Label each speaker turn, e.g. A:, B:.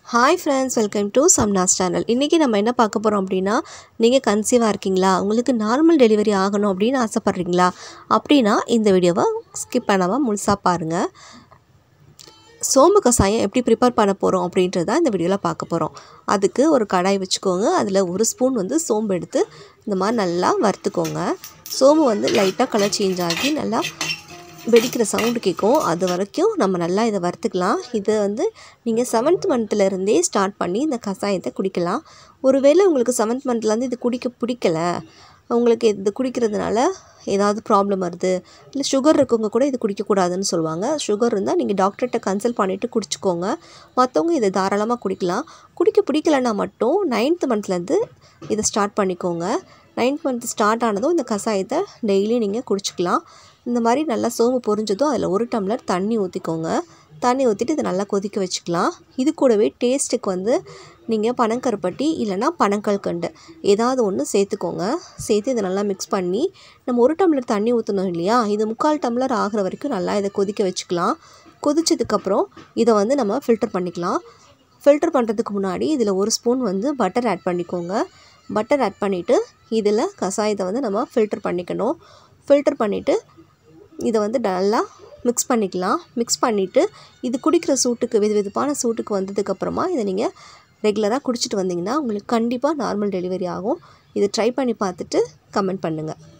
A: hi friends welcome to சம்னாஸ் channel இன்றைக்கி நம்ம என்ன பார்க்க போகிறோம் அப்படின்னா நீங்கள் கன்சீவாக இருக்கீங்களா உங்களுக்கு நார்மல் டெலிவரி ஆகணும் அப்படின்னு ஆசைப்பட்றீங்களா அப்படின்னா இந்த வீடியோவை ஸ்கிப் பண்ணாமல் முழுசாக பாருங்கள் சோம்பு கஷாயம் எப்படி ப்ரிப்பேர் பண்ண போகிறோம் அப்படின்றது தான் இந்த வீடியோவில் பார்க்க போகிறோம் அதுக்கு ஒரு கடாய் வச்சுக்கோங்க அதில் ஒரு ஸ்பூன் வந்து சோம்பு எடுத்து இந்த மாதிரி நல்லா வறுத்துக்கோங்க சோம்பு வந்து லைட்டாக கலர் சேஞ்ச் ஆகி நல்லா வெடிக்கிற சவுண்டு கேட்கும் அது வரைக்கும் நம்ம நல்லா இதை வறுத்துக்கலாம் இதை வந்து நீங்கள் செவன்த் மந்த்லேருந்தே ஸ்டார்ட் பண்ணி இந்த கஷாயத்தை குடிக்கலாம் ஒருவேளை உங்களுக்கு செவன்த் மந்த்லேருந்து இது குடிக்க பிடிக்கல உங்களுக்கு இது குடிக்கிறதுனால ஏதாவது ப்ராப்ளம் வருது இல்லை சுகர் இருக்கவங்க கூட இது குடிக்கக்கூடாதுன்னு சொல்லுவாங்க சுகர் இருந்தால் நீங்கள் டாக்டர்கிட்ட கன்சல்ட் பண்ணிவிட்டு குடிச்சிக்கோங்க மற்றவங்க இதை தாராளமாக குடிக்கலாம் குடிக்க பிடிக்கலன்னா மட்டும் நைன்த் மந்த்லேருந்து இதை ஸ்டார்ட் பண்ணிக்கோங்க நைன்த் மந்த் ஸ்டார்ட் ஆனதும் இந்த கஷாயத்தை டெய்லி நீங்கள் குடிச்சிக்கலாம் இந்த மாதிரி நல்லா சோம்பு பொரிஞ்சதும் அதில் ஒரு டம்ளர் தண்ணி ஊற்றிக்கோங்க தண்ணி ஊற்றிட்டு இதை நல்லா கொதிக்க வச்சுக்கலாம் இது கூடவே டேஸ்ட்டுக்கு வந்து நீங்கள் பனங்கருப்பட்டி இல்லைனா பனங்கல்கண்டு ஏதாவது ஒன்று சேர்த்துக்கோங்க சேர்த்து இதை நல்லா மிக்ஸ் பண்ணி நம்ம ஒரு டம்ளர் தண்ணி ஊற்றணும் இல்லையா இது முக்கால் டம்ளர் ஆகிற வரைக்கும் நல்லா இதை கொதிக்க வச்சுக்கலாம் கொதிச்சதுக்கப்புறம் இதை வந்து நம்ம ஃபில்டர் பண்ணிக்கலாம் ஃபில்டர் பண்ணுறதுக்கு முன்னாடி இதில் ஒரு ஸ்பூன் வந்து பட்டர் ஆட் பண்ணிக்கோங்க பட்டர் ஆட் பண்ணிவிட்டு இதில் கஷாயத்தை வந்து நம்ம ஃபில்டர் பண்ணிக்கணும் ஃபில்டர் பண்ணிவிட்டு இதை வந்து நல்லா மிக்ஸ் பண்ணிக்கலாம் மிக்ஸ் பண்ணிவிட்டு இது குடிக்கிற சூட்டுக்கு வெது வெதுப்பான சூட்டுக்கு வந்ததுக்கப்புறமா இதை நீங்கள் ரெகுலராக குடிச்சிட்டு வந்தீங்கன்னா உங்களுக்கு கண்டிப்பாக நார்மல் டெலிவரி ஆகும் இதை ட்ரை பண்ணி பார்த்துட்டு கமெண்ட் பண்ணுங்கள்